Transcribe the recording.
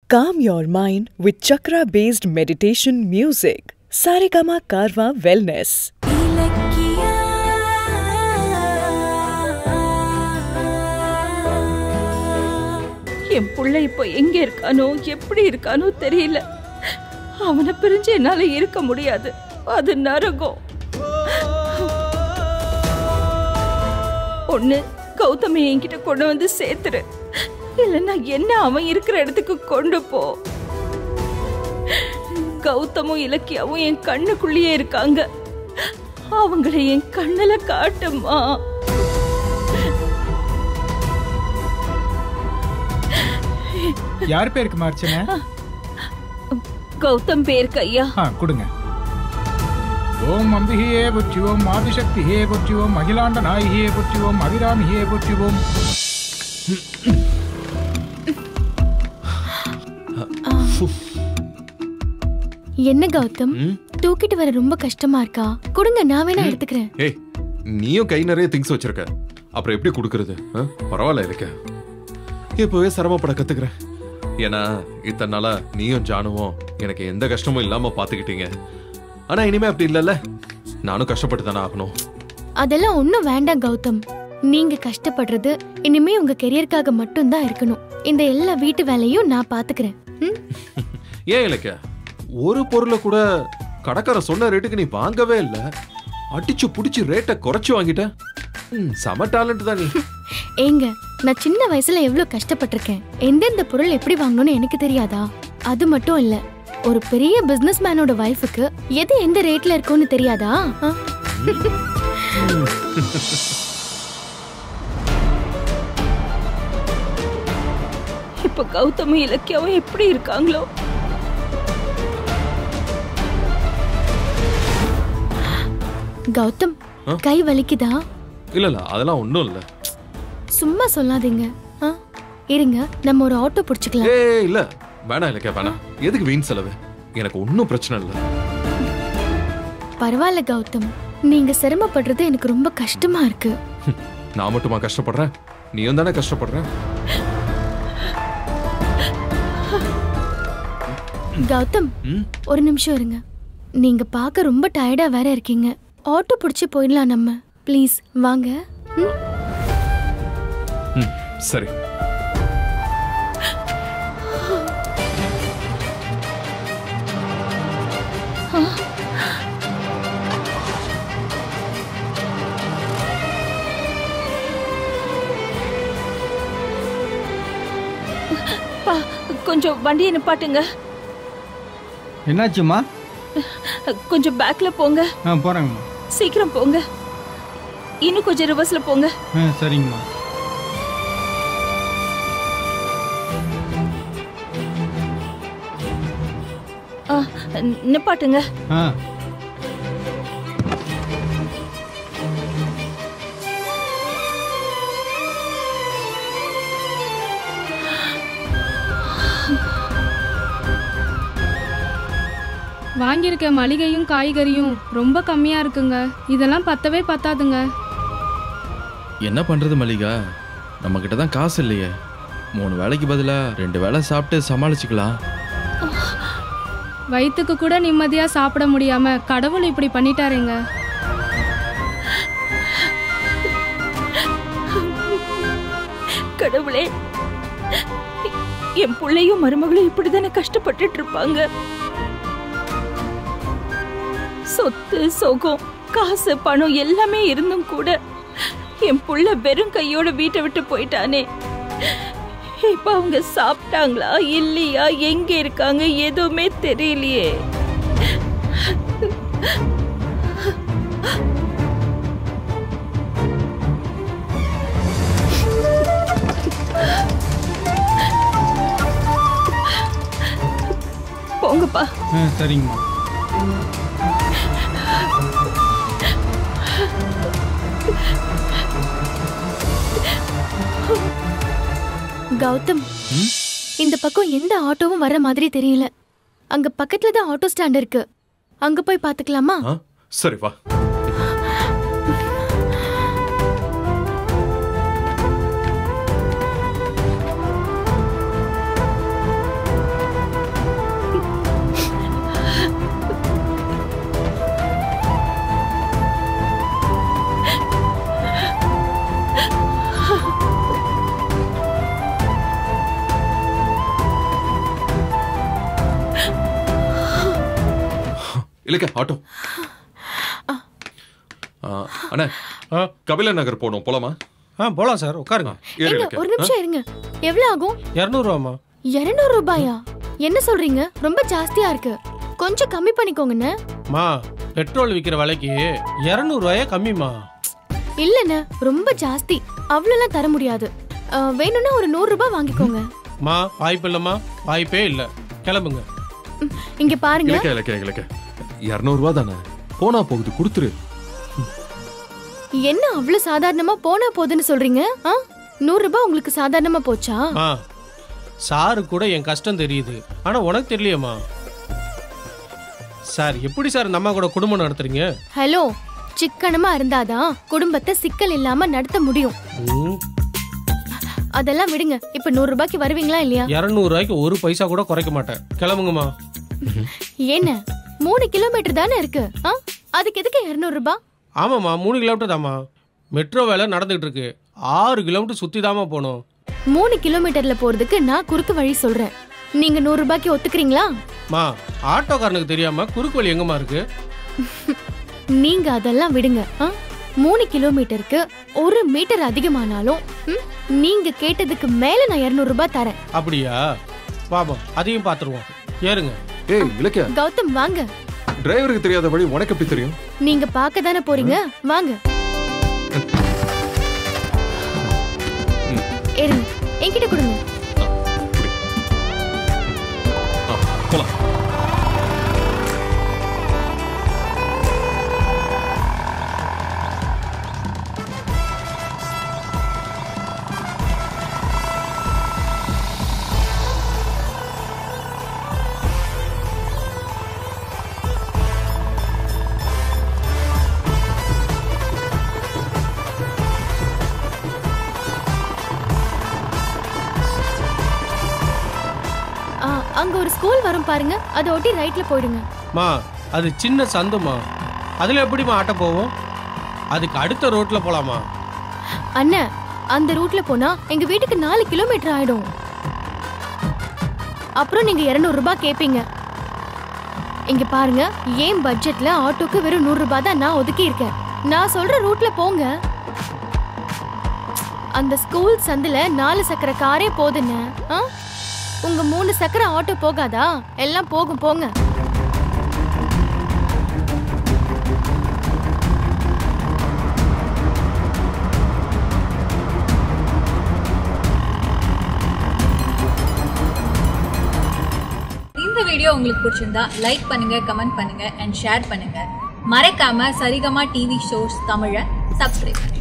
Calm your mind with chakra based meditation music. Saregama Karwa Wellness. என் புள்ள இப்போ எங்க இருக்கானோ எப்படி இருக்கானோ தெரியல அவனை பிரிஞ்சு என்னால இருக்க முடியாது அது நரகம் ஒண்ணு கௌதமி என்கிட்ட கொண்டு வந்து சேர்த்துரு இல்லைன்னா என்ன அவன் இருக்கிற இடத்துக்கு கொண்டு போ கௌதமும் இலக்கியாவும் என் கண்ணுக்குள்ளேயே இருக்காங்க அவங்கள என் கண்ணுல காட்டுமா யார் பேருக்கு அர்ச்சனை கௌதம் பேருக்கு ஐயா ஆ கொடுங்க ஓம் அம்பிகையே புற்றி ஓம் ஆதிசக்தியே புற்றி ஓம் அகிலாண்ட நாயகியே புற்றி ஓம் அபிராமியே புற்றி ஓம் என்ன கௌதம் தூக்கிட்டு வர ரொம்ப கஷ்டமா இருக்கா கொடுங்க நான் வேணா எடுத்துக்கிறேன் ஏய் நீயும் கை நிறைய திங்ஸ் வச்சிருக்க அப்புறம் எப்படி கொடுக்கறது ஆ? பரவாயில்ல இருக்க இப்பவே சிரமப்பட கத்துக்கிறேன் ஏன்னா இத்தனை நாளா நீயும் ஜானுவும் எனக்கு எந்த கஷ்டமும் இல்லாம பாத்துக்கிட்டீங்க ஆனா இனிமே அப்படி இல்லைல்ல நானும் கஷ்டப்பட்டு தானே ஆகணும் அதெல்லாம் ஒண்ணும் வேண்டாம் கௌதம் நீங்க கஷ்டப்படுறது இனிமே உங்க கெரியருக்காக மட்டும்தான் இருக்கணும் இந்த எல்லா வீட்டு வேலையும் நான் பாத்துக்கிறேன் ம்? ஏன் இலக்க ஒரு பொருளை கூட கடைக்காரன் சொன்ன ரேட்டுக்கு நீ வாங்கவே இல்ல அடிச்சு புடிச்சு ரேட்டை குறைச்சு வாங்கிட்ட ம், செம டேலண்ட் தான் நீ ஏங்க நான் சின்ன வயசுல எவ்வளவு கஷ்டப்பட்டிருக்கேன் எந்தெந்த பொருள் எப்படி வாங்கணும்னு எனக்கு தெரியாதா அது மட்டும் இல்ல ஒரு பெரிய பிசினஸ் மேனோட வைஃபுக்கு எது எந்த ரேட்ல இருக்கும்னு தெரியாதா ஆ? இப்ப கௌதமும் இலக்கியாவும் எப்படி இருக்காங்களோ கௌதம் கை வலிக்குதா இல்ல இல்ல அதெல்லாம் ஒண்ணும் இல்ல சும்மா சொல்லாதீங்க ஆ? இருங்க நம்ம ஒரு ஆட்டோ பிடிச்சுக்கலாம் ஏய் இல்ல வேணாம் இலக்கியா வேணாம் எதுக்கு வீண் செலவு எனக்கு ஒன்றும் பிரச்சனை இல்லை பரவாயில்ல கௌதம் நீங்க சிரமப்படுறது எனக்கு ரொம்ப கஷ்டமா இருக்கு நான் மட்டுமா கஷ்டப்படுறேன் நீயும் தானே கஷ்டப்படுற கௌதம் ம்? ஒரு நிமிஷம் இருங்க நீங்க பார்க்க ரொம்ப டயர்டா வேற இருக்கீங்க ஆட்டோ பிடிச்சு போயிடலாம் நம்ம ப்ளீஸ் வாங்க ம்? ம் சரி பா கொஞ்சம் வண்டியை நிப்பாட்டுங்க என்னாச்சுமா கொஞ்சம் பேக்ல போங்க ஆ போறேங்கம்மா சீக்கிரம் போங்க இன்னும் கொஞ்சம் ரிவர்ஸ்ல போங்க ஆ சரிங்கம்மா ஆ, நிப்பாட்டுங்க ஆ வாங்கியிருக்க மளிகையும் காய்கறியும் ரொம்ப கம்மியா இருக்குங்க இதெல்லாம் பத்தவே பத்தாதுங்க என்ன பண்றது மல்லிகா நம்ம கிட்ட தான் காசு இல்லையே மூணு வேளைக்கு பதிலா ரெண்டு வேளை சாப்பிட்டு சமாளிச்சுக்கலாம் வயிற்றுக்கு கூட நிம்மதியா சாப்பிட முடியாம கடவுள் இப்படி பண்ணிட்டாருங்க கடவுளே என் பிள்ளையும் மருமகளும் இப்படிதானே கஷ்டப்பட்டுட்டு இருப்பாங்க சொத்து சொகம் காசு பணம் எல்லாமே இருந்தும் கூட என் புள்ள வெறும் கையோட வீட்டை விட்டு போயிட்டானே இப்ப அவங்க சாப்பிட்டாங்களா இல்லையா எங்க இருக்காங்க எதுவுமே தெரியலையே போங்கப்பா ஆ சரிங்கம்மா கௌதம் இந்த பக்கம் எந்த ஆட்டோவும் வர மாதிரி தெரியல அங்க பக்கத்துல தான் ஆட்டோ ஸ்டாண்ட் இருக்கு அங்க போய் பாத்துக்கலாமா ஆ சரி வா இல்லைக்கா ஆட்டோ ஆ, அண்ணா ஆ கபில நகர் போகணும் போலாமா ஆ போகலாம் சார் உட்காருங்க ஏறு ஏங்க இலக்கியா. ஒரு நிமிஷம் இருங்க எவ்வளவு ஆகும் இரநூறுவாம்மா இருநூறு ரூபாயா என்ன சொல்றீங்க ரொம்ப ஜாஸ்தியா இருக்கு கொஞ்சம் கம்மி பண்ணிக்கோங்கண்ணே மா பெட்ரோல் விற்கிற விலைக்கு இரநூறுவாயே கம்மிம்மா இல்லண்ணே ரொம்ப ஜாஸ்தி அவ்வளோலாம் தர முடியாது அஹ், வேணும்னா ஒரு நூறு ரூபாய் வாங்கிக்கோங்க மா வாய்ப்பு இல்லைம்மா வாய்ப்பே இல்லை கிளம்புங்க ம், இங்க பாருங்க இலக்கியா இலக்கியா இலக்கியா இரநூறுவா தானே போனா போகுது கொடுத்துரு என்ன அவ்வளவு சாதாரணமா போனா போதுன்னு சொல்றீங்க ஆ நூறு ரூபாய் உங்களுக்கு சாதாரணமா போச்சா மா சாரு கூட என் கஷ்டம் தெரியுது ஆனா உனக்கு தெரியலையேம்மா சார் எப்படி சார் இந்த அம்மா கூட குடும்பம் நடத்துறீங்க ஹலோ சிக்கனமா இருந்தாதான் குடும்பத்தை சிக்கல் இல்லாம நடத்த முடியும் ம், அதெல்லாம் விடுங்க இப்ப நூறு ரூபாய்க்கு வருவீங்களா இல்லையா இரநூறுவாய்க்கு ஒரு பைசா கூட குறைக்க மாட்டேன் கிளம்புங்கம்மா என்ன மூணு கிலோமீட்டர் தானே இருக்கு ஆ அதுக்கு எதுக்கு இருநூறு ரூபாய் ஆமாம்மா மூணு கிலோமீட்டர் தாம்மா மெட்ரோ வேலை நடந்துகிட்டு இருக்கு ஆறு கிலோமீட்டர் சுற்றி தாம்மா போகணும் மூணு கிலோமீட்டர்ல போறதுக்கு நான் குறுக்கு வழி சொல்றேன் நீங்க நூறு ரூபாய்க்கு ஒத்துக்கிறீங்களா மா ஆட்டோக்காரனுக்கு தெரியாம குறுக்கு வழி எங்கம்மா இருக்கு நீங்க அதெல்லாம் விடுங்க ஆ? மூணு கிலோமீட்டருக்கு ஒரு மீட்டர் அதிகமானாலும் ம், நீங்க கேட்டதுக்கு மேல நான் இருநூறு ரூபாய் தரேன் அப்படியா பாபா அதையும் பார்த்துருவோம் ஏறுங்க ஏய் இலக்கியா கௌதம் வாங்க டிரைவருக்கு தெரியாத வழி உனக்கு எப்படி தெரியும் நீங்க பார்க்க தானே போறீங்க வாங்க இருங்க என்கிட்ட கொடுங்க புடி. ஆ, போலாம் ஆ, அங்க ஒரு ஸ்கூல் வரும் பாருங்க அதை ஒட்டி ரைட்ல போயிடுங்க மா அது சின்ன சந்துமா அதில் எப்படிம்மா ஆட்டோ போவோம் அதுக்கு அடுத்த ரோட்டில் போகலாமா அண்ணன் அந்த ரூட்ல போனா எங்க வீட்டுக்கு நாலு கிலோமீட்டர் ஆயிடும் அப்புறம் நீங்க இருநூறு ரூபாய் கேப்பீங்க இங்க பாருங்க ஏன் பட்ஜெட்ல ஆட்டோக்கு வெறும் நூறு ரூபாய் தான் நான் ஒதுக்கி இருக்கேன் நான் சொல்ற ரூட்ல போங்க அந்த ஸ்கூல் சந்துல நாலு சக்கர காரே போதுன்னு ஆ? உங்க மூணு சக்கர ஆட்டோ போகாதா எல்லாம் போகும் போங்க இந்த வீடியோ உங்களுக்கு பிடிச்சிருந்தா லைக் பண்ணுங்க கமெண்ட் பண்ணுங்க அண்ட் ஷேர் பண்ணுங்க மறக்காம சரிகமா டிவி ஷோஸ் தமிழை சப்ஸ்கிரைப் பண்ணுங்க